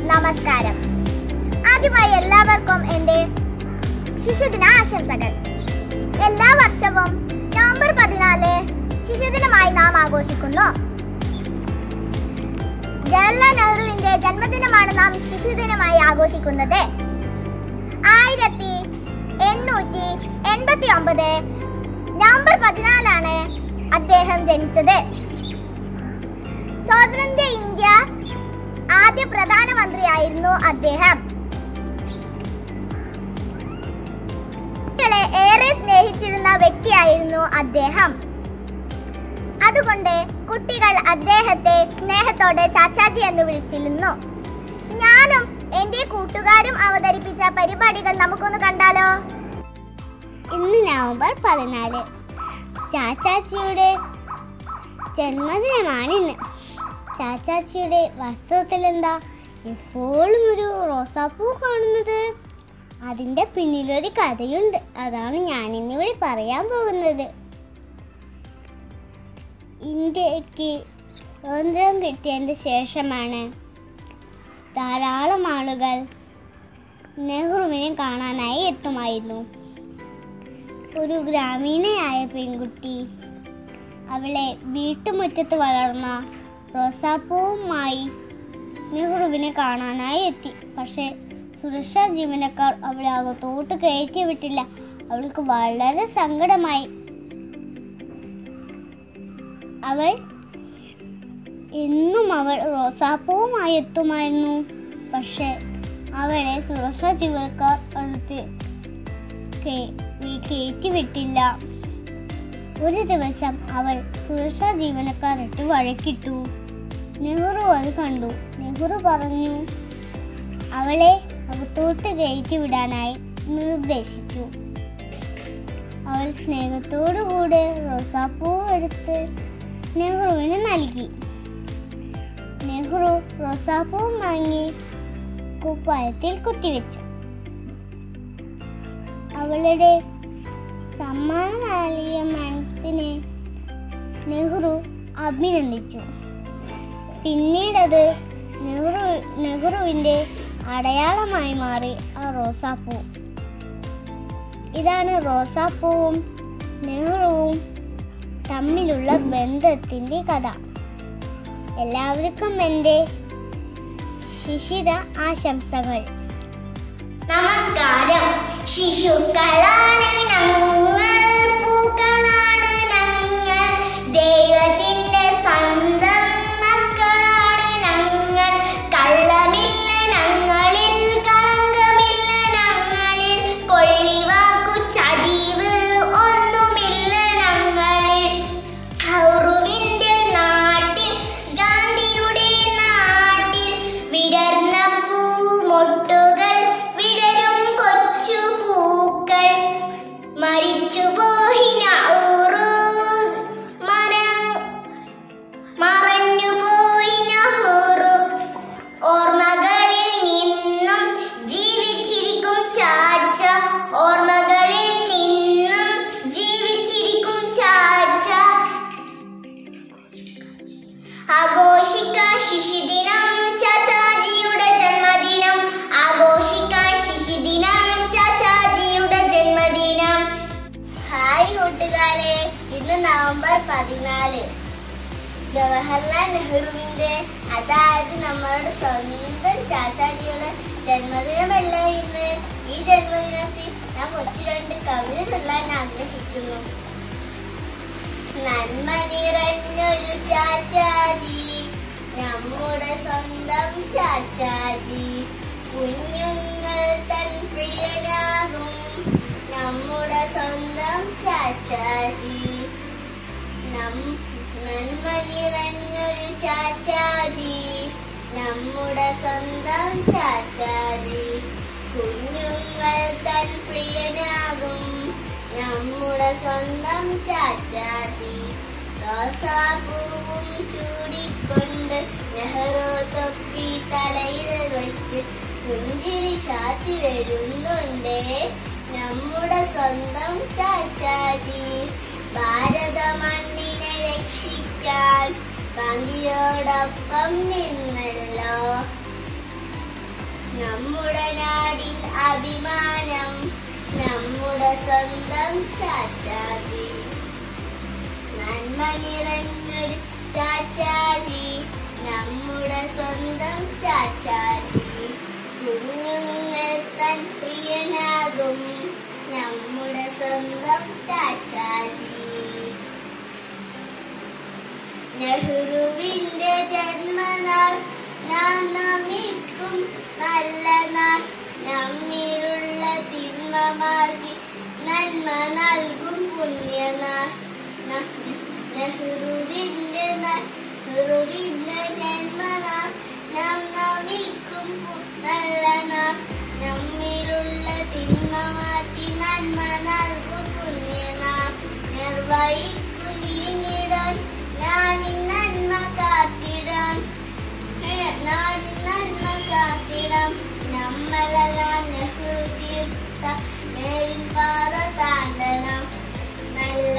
നമസ്കാരം ആദ്യമായി എല്ലാവർക്കും എൻ്റെ ശിശുദിന ആശംസകൾ എല്ലാ വർഷവും നവംബർ പതിനാല് ശിശുദിനമായി നാം ആഘോഷിക്കുന്നു ജവഹർലാൽ നെഹ്റുവിന്റെ ജന്മദിനമാണ് നാം ശിശുദിനമായി ആഘോഷിക്കുന്നത് ആയിരത്തി എണ്ണൂറ്റി എൺപത്തി ഒമ്പത് നവംബർ പതിനാലാണ് അദ്ദേഹം ജനിച്ചത് സ്വാതന്ത്ര്യ ഇന്ത്യ ആദ്യ പ്രധാനമന്ത്രിയായിരുന്നു അദ്ദേഹം കുട്ടികളെ ഏറെ സ്നേഹിച്ചിരുന്ന വ്യക്തിയായിരുന്നു അദ്ദേഹം അതുകൊണ്ട് കുട്ടികൾ അദ്ദേഹത്തെ സ്നേഹത്തോടെ ചാച്ചാജി എന്ന് വിളിച്ചിരുന്നു ഞാനും എന്റെ കൂട്ടുകാരും അവതരിപ്പിച്ച പരിപാടികൾ നമുക്കൊന്ന് കണ്ടാലോ ഇന്ന് നവംബർ പതിനാല് ചാച്ചാച്ചിയുടെ ജന്മദിനമാണ് ഇന്ന് ചാച്ചാച്ചിയുടെ വസ്ത്രത്തിൽ എന്താ എപ്പോഴും ഒരു റോസാപ്പൂ കാണുന്നത് അതിൻ്റെ പിന്നിലൊരു കഥയുണ്ട് അതാണ് ഞാൻ ഇന്നിവിടെ പറയാൻ പോകുന്നത് ഇന്ത്യക്ക് സ്വാതന്ത്ര്യം കിട്ടിയതിന് ശേഷമാണ് ധാരാളം ആളുകൾ നെഹ്റുവിനെ കാണാനായി എത്തുമായിരുന്നു ഒരു ഗ്രാമീണയായ പെൺകുട്ടി അവളെ വീട്ടുമുറ്റത്ത് വളർന്ന റോസാപ്പൂവുമായി നെഹ്റുവിനെ കാണാനായി എത്തി പക്ഷേ സുരക്ഷാ ജീവനക്കാർ അവളെ അകത്തോട്ട് കയറ്റി വിട്ടില്ല അവൾക്ക് വളരെ സങ്കടമായി അവൾ എന്നും അവൾ റോസാപ്പൂവുമായി എത്തുമായിരുന്നു പക്ഷെ അവളെ സുരക്ഷാ ജീവനക്കാർ അടുത്ത് കേ- വി- കയറ്റി വിട്ടില്ല ഒരു ദിവസം അവൾ സുരക്ഷാ ജീവനക്കാർ ഇട്ട് വഴക്കിട്ടു നെഹ്റു അത് കണ്ടു നെഹ്റു പറഞ്ഞു അവളെ അകത്തോട്ട് കയറ്റി വിടാനായി നിർദ്ദേശിച്ചു അവൾ സ്നേഹത്തോടു കൂടെ റോസാപ്പൂ എടുത്ത് നെഹ്റുവിന് നൽകി നെഹ്റു റോസാപ്പൂ വാങ്ങി കുപ്പായത്തിൽ കുത്തിവെച്ചു അവളുടെ സമ്മാനം നൽകിയ മനസ്സിനെ നെഹ്റു അഭിനന്ദിച്ചു പിന്നീടത് നെഹ്റു നെഹ്റുവിൻ്റെ അടയാളമായി മാറി ആ റോസാപ്പൂ ഇതാണ് റോസാപ്പൂവും നെഹ്റുവും തമ്മിലുള്ള ബന്ധത്തിൻ്റെ കഥ എല്ലാവർക്കും എൻ്റെ ശിശിര ആശംസകൾ നമസ്കാരം ശിശുക്കളാണ് ഞങ്ങൾ പൂക്കളാണ് ഞങ്ങൾ ദൈവത്തിന്റെ സ്വന്തം മക്കളാണ് ഞങ്ങൾ കള്ളമില്ല ഞങ്ങളിൽ കളങ്കമില്ല ഞങ്ങളിൽ കൊള്ളിവാക്കു ചതിവ് ഒന്നുമില്ല ഞങ്ങളിൽ നെഹ്റുവിന്റെ നാട്ടിൽ ഗാന്ധിയുടെ നാട്ടിൽ വിടർന്ന പൂമൊട്ടുകൾ വിടരും കൊച്ചു പൂക്കൾ മരിച്ചുപോയി നെഹ്റു മര മറഞ്ഞുപോയി നെഹ്റു ഓർമ്മകളിൽ നിന്നും ജീവിച്ചിരിക്കും ചാച്ച ഓർമ്മകളിൽ നിന്നും ജീവിച്ചിരിക്കും ചാച്ച ആഘോഷിക്കാൻ ശിശുദിനം ചാച്ചാജിയുടെ ജന്മദിനം ആഘോഷിക്കാൻ ശിശുദിനം ചാച്ചാജിയുടെ ജന്മദിനം ഹായ് കൂട്ടുകാരെ ഇന്ന് നവംബർ പതിനാല് ജവഹർലാൽ നെഹ്റുവിന്റെ അതായത് നമ്മളുടെ സ്വന്തം ചാച്ചാജിയുടെ ജന്മദിനമല്ല ഇന്ന് ഈ ജന്മദിനത്തിൽ ഞാൻ കൊച്ചു രണ്ട് കവിത ചൊല്ലാൻ ആഗ്രഹിക്കുന്നു നന്മ നിറഞ്ഞൊരു ചാച്ചാജി നമ്മുടെ സ്വന്തം ചാച്ചാജി കുഞ്ഞുങ്ങൾ തൻ പ്രിയനാകും നമ്മുടെ സ്വന്തം ചാച്ചാജി നം- നന്മ നിറഞ്ഞൊരു ചാച്ചാജി നമ്മുടെ സ്വന്തം ചാച്ചാജി കുഞ്ഞുങ്ങൾ തൻ പ്രിയനാകും നമ്മുടെ സ്വന്തം ചാച്ചാജി റോസാപ്പൂവും ചൂടിക്കൊണ്ട് നെഹ്റു തൊപ്പി തലയിൽ വെച്ച് പുഞ്ചിരി ചാത്തി വരുന്നുണ്ടേ നമ്മുടെ സ്വന്തം ചാച്ചാജി ഭാരത മണ്ണിനെ രക്ഷിക്കാൻ ഗാന്ധിയോടൊപ്പം നിന്നല്ലോ നമ്മുടെ നാടിൻ അഭിമാനം നമ്മുടെ സ്വന്തം ചാച്ചാജി നന്മ നിറഞ്ഞൊരു ചാച്ചാജി നമ്മുടെ സ്വന്തം ചാച്ചാജി കുഞ്ഞുങ്ങൾ തൻ പ്രിയനാകും നമ്മുടെ സ്വന്തം ചാച്ചാജി നെഹ്റുവിന്റെ ജന്മനാൾ നാം നമിക്കും നല്ല നാൾ നമ്മിലുള്ള തിന്മമാകി നന്മ നൽകും പുണ്യനാൾ ന- നെഹ്റുവിന്റെ ന- നെഹ്റുവിന്റെ ജന്മനാൾ നാം നമിക്കും പു- നല്ല നാൾ നമ്മിലുള്ള തിന്മ മാറ്റി നന്മ നൽകും പുണ്യനാൾ നിർവഹിക്കു നീങ്ങിടാൻ നാടിൻ നന്മ കാത്തിടാൻ നാടിൻ നന്മ കാത്തിടാം നമ്മളെല്ലാം നെഹ്റു തീർത്ത നേരിൻ പാത താണ്ടണം നല്ല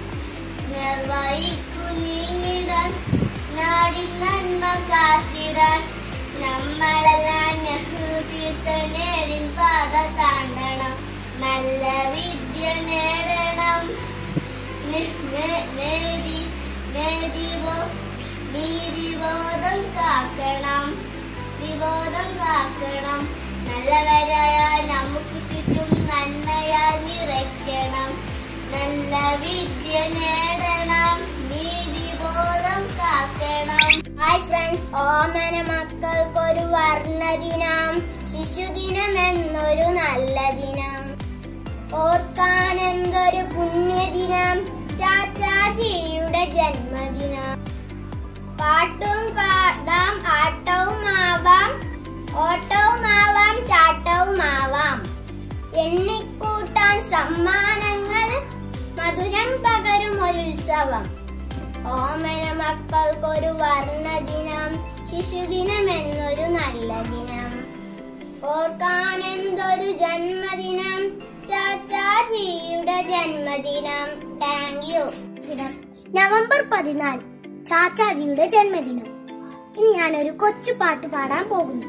നിർവഹിക്കു നീങ്ങിടാൻ നാടിൻ നന്മ കാത്തിടാൻ നമ്മളെല്ലാം നെഹ്റു തീർത്ത നേരിൻ പാത താണ്ടണം നല്ല വിദ്യ നേടണം നെ- നെ- നേടി നേടിബോ നീതിബോധം കാക്കണം നീതിബോധം കാക്കണം നല്ലവരായ നമുക്ക് ചുറ്റും നന്മയാൽ നിറയ്ക്കണം നല്ല വിദ്യ നേടണം നീതിബോധം കാക്കണം ഹായ് ഫ്രണ്ട്സ് ഓമന മക്കൾക്കൊരു വർണ്ണദിനം ശിശുദിനം എന്നൊരു നല്ല ദിനം ഓർക്കാൻ എന്തൊരു പുണ്യദിനം ചാച്ചാജിയുടെ ജന്മദിനം പാട്ടും പാടാം ആട്ടവുമാവാം ഓട്ടവുമാവാം ചാട്ടവുമാവാം എണ്ണിക്കൂട്ടാൻ സമ്മാനങ്ങൾ മധുരം പകരും ഒരു ഉത്സവം ഓമന മക്കൾക്കൊരു വർണ്ണദിനം ശിശുദിനം എന്നൊരു നല്ല ദിനം ഓർക്കാൻ എന്തൊരു ജന്മദിനം ചാച്ചാജിയുടെ ജന്മദിനം താങ്ക് യു നവംബർ പതിനാല് ചാച്ചാജിയുടെ ജന്മദിനം ഇനി ഞാനൊരു കൊച്ചു പാട്ട് പാടാൻ പോകുന്നു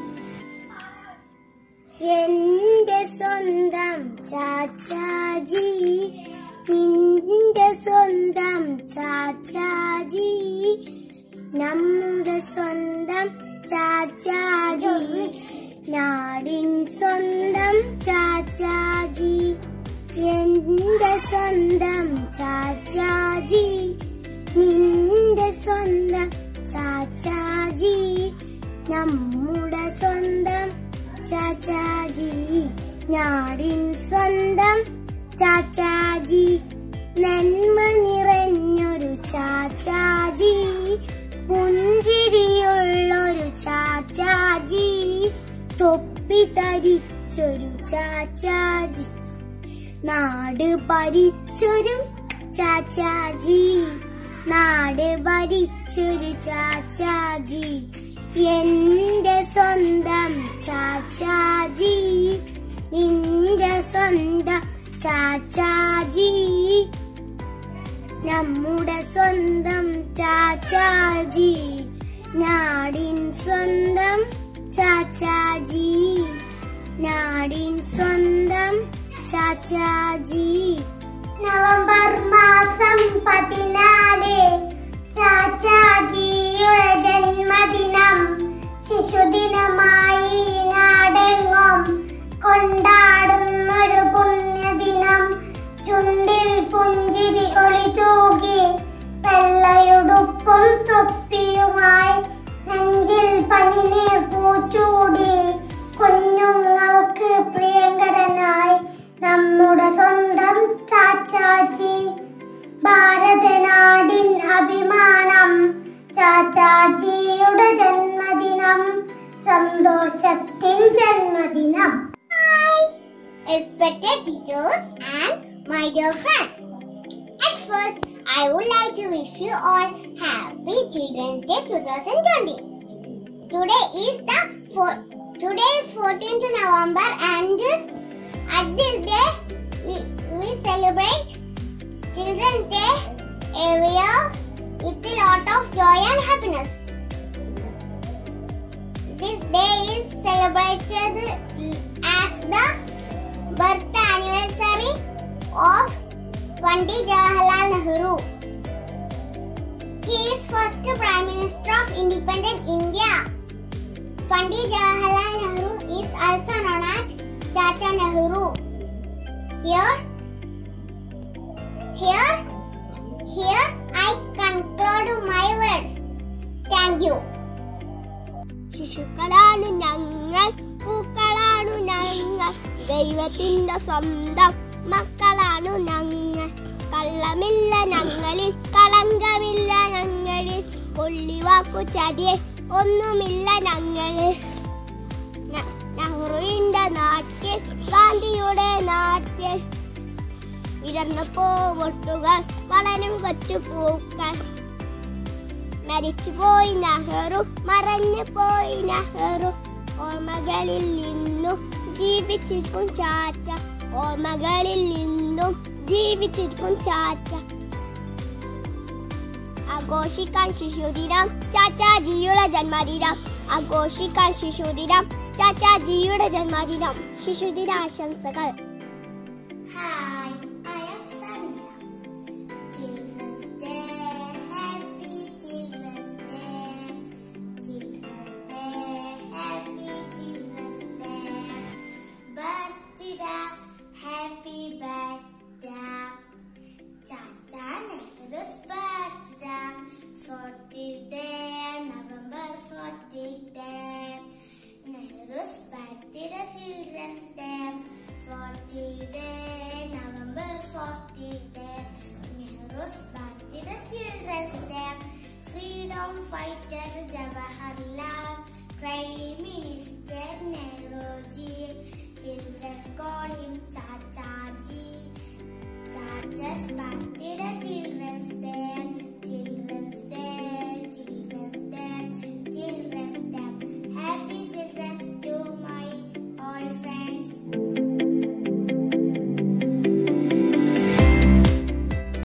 എന്റെ സ്വന്തം ചാച്ചാജി നിന്റെ സ്വന്തം ചാച്ചാജി നമ്മുടെ സ്വന്തം ചാച്ചാജി നാടിൻ സ്വന്തം ചാച്ചാജി എന്റെ സ്വന്തം ചാച്ചാജി നിന്റെ സ്വന്തം ചാച്ചാജി നമ്മുടെ സ്വന്തം ചാച്ചാജി നാടിൻ സ്വന്തം ചാച്ചാജി നന്മ നിറഞ്ഞൊരു ചാച്ചാജി പുഞ്ചിരിയുള്ളൊരു ചാച്ചാജി തൊപ്പി തരിച്ചൊരു ചാച്ചാജി നാട് ഭരിച്ചൊരു ചാച്ചാജി നാട് ഭരിച്ചൊരു ചാച്ചാജി എന്റെ സ്വന്തം ചാച്ചാജി നിന്റെ സ്വന്തം ചാച്ചാജി നമ്മുടെ സ്വന്തം ചാച്ചാജി നാടിൻ സ്വന്തം ചാച്ചാജി നാടിൻ സ്വന്തം ചാച്ചാജി നവംബർ മാസം പതിനാല് ചാച്ചാജിയുടെ ജന്മദിനം ശിശുദിനമായി നാടെങ്ങും കൊണ്ടാടുന്നൊരു പുണ്യദിനം ചുണ്ടിൽ പുഞ്ചിരി ഒളിതൂകി വെള്ളയുടുപ്പും തൊപ്പിയുമായി നെഞ്ചിൽ പനിനീർ പൂച്ചൂടി കുഞ്ഞുങ്ങൾക്ക് പ്രിയങ്കരനായി നമ്മുടെ സ്വന്തം ചാച്ചാജി ഭാരതനാടിൻ അഭിമാനം ചാച്ചാജിയുടെ ജന്മദിനം സന്തോഷത്തിൻ ജന്മദിനം Respected teachers and my dear friends. At first, I would like to wish you all Happy Children's Day 2020. Today is the four, today is 14th November and at this day we, we celebrate Children's Day every year with a lot of joy and happiness. This day is celebrated as the birth anniversary of Pandit Jawaharlal Nehru. He is first Prime Minister of independent India. Pandit Jawaharlal Nehru is also known as Chacha Nehru. Here, here, here I conclude my words. Thank you. ശിശുക്കളാണു ഞങ്ങൾ പൂക്കളാണു ഞങ്ങൾ ദൈവത്തിന്റെ സ്വന്തം മക്കളാണു ഞങ്ങൾ കള്ളമില്ല ഞങ്ങളിൽ കളങ്കമില്ല ഞങ്ങളിൽ കൊള്ളിവാക്കു ചതിയെ ഒന്നുമില്ല ഞങ്ങളിൽ ന- നെഹ്റുവിന്റെ നാട്ടിൽ ഗാന്ധിയുടെ നാട്ടിൽ വിടർന്നു പൂമൊട്ടുകൾ വളരും കൊച്ചു പൂക്കൾ മരിച്ചുപോയി നെഹ്റു മറഞ്ഞു പോയി നെഹ്റു ഓർമ്മകളിൽ നിന്നും ജീവിച്ചിരിക്കും ചാച്ച ഓർമ്മകളിൽ നിന്നും ജീവിച്ചിരിക്കും ചാച്ച ആഘോഷിക്കാൻ ശിശുദിനം ചാച്ചാജിയുടെ ജന്മദിനം ആഘോഷിക്കാൻ ശിശുദിനം ചാച്ചാജിയുടെ ജന്മദിനം ശിശുദിനാശംസകൾ hi I am Samiya Children's Day, Happy Children's Day. Children's Day, Happy Children's Day. Birthday, Happy birthday. Chacha Nehru's birthday. 40th day, November 40th day. Nehru's birthday, Children's Day. 40th day, November 40th day. Nehru's birthday, Children's Day. Freedom fighter Jawaharlal, Prime Minister Nehruji. Children call him Chacha ji. Chacha's birthday